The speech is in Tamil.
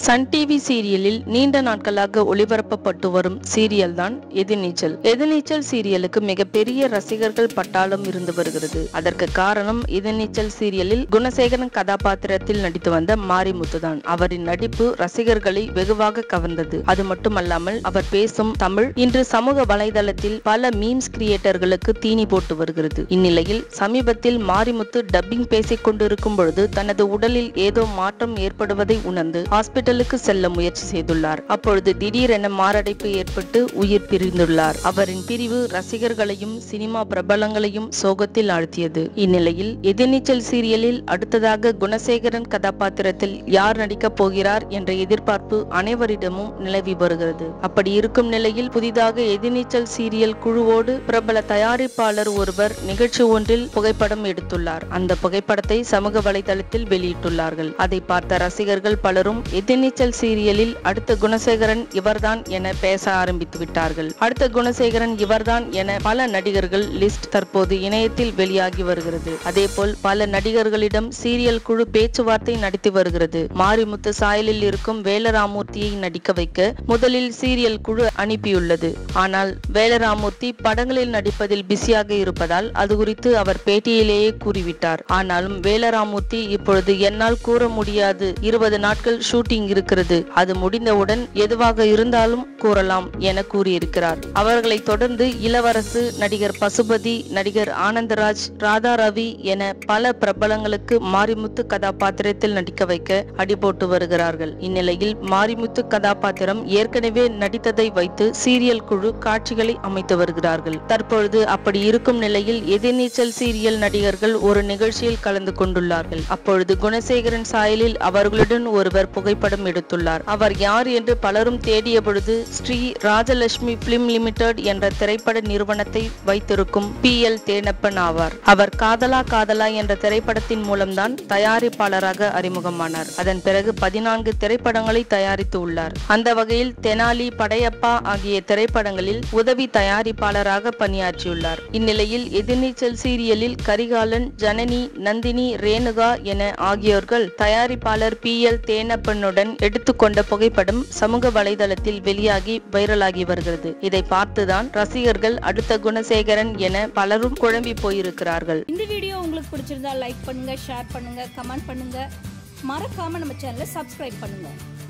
சன் டிவி சீரியலில் நீண்ட நாட்களாக ஒளிபரப்பப்பட்டு வரும் சீரியல் தான் எதிர்நீச்சல் எதிர்நீச்சல் சீரியலுக்கு மிகப்பெரிய ரசிகர்கள் பட்டாளம் இருந்து வருகிறது அதற்கு காரணம் எதிர்நீச்சல் சீரியலில் குணசேகரன் கதாபாத்திரத்தில் நடித்து வந்த மாரிமுத்து தான் அவரின் நடிப்பு ரசிகர்களை வெகுவாக கவர்ந்தது அது மட்டுமல்லாமல் அவர் பேசும் தமிழ் இன்று சமூக வலைதளத்தில் பல மீம்ஸ் கிரியேட்டர்களுக்கு தீனி போட்டு வருகிறது இந்நிலையில் சமீபத்தில் மாரிமுத்து டப்பிங் பேசிக் கொண்டிருக்கும் பொழுது தனது உடலில் ஏதோ மாற்றம் ஏற்படுவதை உணர்ந்து ஹாஸ்பிட்டலுக்கு செல்ல முயற்சி செய்துள்ளார் அப்பொழுது திடீரென மாரடைப்பு ஏற்பட்டு உயிர் பிரிந்துள்ளார் அவரின் பிரிவு ரசிகர்களையும் சினிமா பிரபலங்களையும் சோகத்தில் ஆழ்த்தியது இந்நிலையில் எதிர்நீச்சல் சீரியலில் அடுத்ததாக குணசேகரன் கதாபாத்திரத்தில் யார் நடிக்கப் போகிறார் என்ற எதிர்பார்ப்பு அனைவரிடமும் நிலவி வருகிறது அப்படி இருக்கும் நிலையில் புதிதாக எதிர்நீச்சல் சீரியல் குழுவோடு பிரபல தயாரிப்பாளர் ஒருவர் நிகழ்ச்சி ஒன்றில் புகைப்படம் எடுத்துள்ளார் அந்த புகைப்படத்தை சமூக வலைதளத்தில் வெளியிட்டுள்ளார்கள் அதை பார்த்த ரசிகர்கள் பலரும் எதிர்நீச்சல் சீரியலில் அடுத்த குணசேகரன் இவர்தான் என பேச ஆரம்பித்து விட்டார்கள் அடுத்த குணசேகரன் இவர்தான் என பல நடிகர்கள் லிஸ்ட் தற்போது இணையத்தில் வெளியாகி வருகிறது அதேபோல் பல நடிகர்களிடம் சீரியல் குழு பேச்சுவார்த்தை நடத்தி வருகிறது மாரிமுத்து சாயலில் இருக்கும் வேலராமூர்த்தியை நடிக்க வைக்க முதலில் சீரியல் குழு அனுப்பியுள்ளது ஆனால் வேலராமூர்த்தி படங்களில் நடிப்பதில் பிஸியாக இருப்பதால் அது குறித்து அவர் பேட்டியிலேயே கூறிவிட்டார் ஆனாலும் வேலராமூர்த்தி இப்பொழுது என்னால் கூற முடியாது இருபது நாட்கள் ஷூட்டிங் இருக்கிறது அது முடிந்தவுடன் எதுவாக இருந்தாலும் கூறலாம் என கூறியிருக்கிறார் அவர்களை தொடர்ந்து இளவரசு நடிகர் பசுபதி நடிகர் ஆனந்தராஜ் ராதா ரவி என பல பிரபலங்களுக்கு மாரிமுத்து கதாபாத்திரத்தில் நடிக்க வைக்க அடிபோட்டு வருகிறார்கள் இந்நிலையில் மாரிமுத்து கதாபாத்திரம் ஏற்கனவே நடித்ததை வைத்து சீரியல் குழு காட்சிகளை அமைத்து வருகிறார்கள் தற்பொழுது அப்படி இருக்கும் நிலையில் எதிர்நீச்சல் சீரியல் நடிகர்கள் ஒரு நிகழ்ச்சியில் கலந்து கொண்டுள்ளார்கள் அப்பொழுது குணசேகரன் சாயலில் அவர்களுடன் ஒருவர் புகைப்படம் எடுத்துள்ளார் அவர் யார் என்று பலரும் தேடிய பொழுது ஸ்ரீ ராஜலட்சுமி பிலிம் லிமிடெட் என்ற திரைப்பட நிறுவனத்தை வைத்திருக்கும் பி எல் தேனப்பன் ஆவார் அவர் காதலா காதலா என்ற திரைப்படத்தின் மூலம்தான் தயாரிப்பாளராக அறிமுகமானார் அதன் பிறகு பதினான்கு திரைப்படங்களை தயாரித்து உள்ளார் அந்த வகையில் தெனாலி படையப்பா ஆகிய திரைப்படங்களில் உதவி தயாரிப்பாளராக பணியாற்றியுள்ளார் இந்நிலையில் எதிர்நீச்சல் சீரியலில் கரிகாலன் ஜனனி நந்தினி ரேணுகா என ஆகியோர்கள் தயாரிப்பாளர் பி எல் தேனப்பனுடன் எடுத்துக்கொண்ட புகைப்படம் சமூக வலைதளத்தில் வெளியாகி வைரலாகி வருகிறது இதை பார்த்துதான் ரசிகர்கள் அடுத்த குணசேகரன் என பலரும் குழம்பி போயிருக்கிறார்கள் இந்த வீடியோ உங்களுக்கு பிடிச்சிருந்தா லைக் பண்ணுங்க ஷேர் பண்ணுங்க கமெண்ட் பண்ணுங்க மறக்காம நம்ம சேனலை சப்ஸ்கிரைப் பண்ணுங்க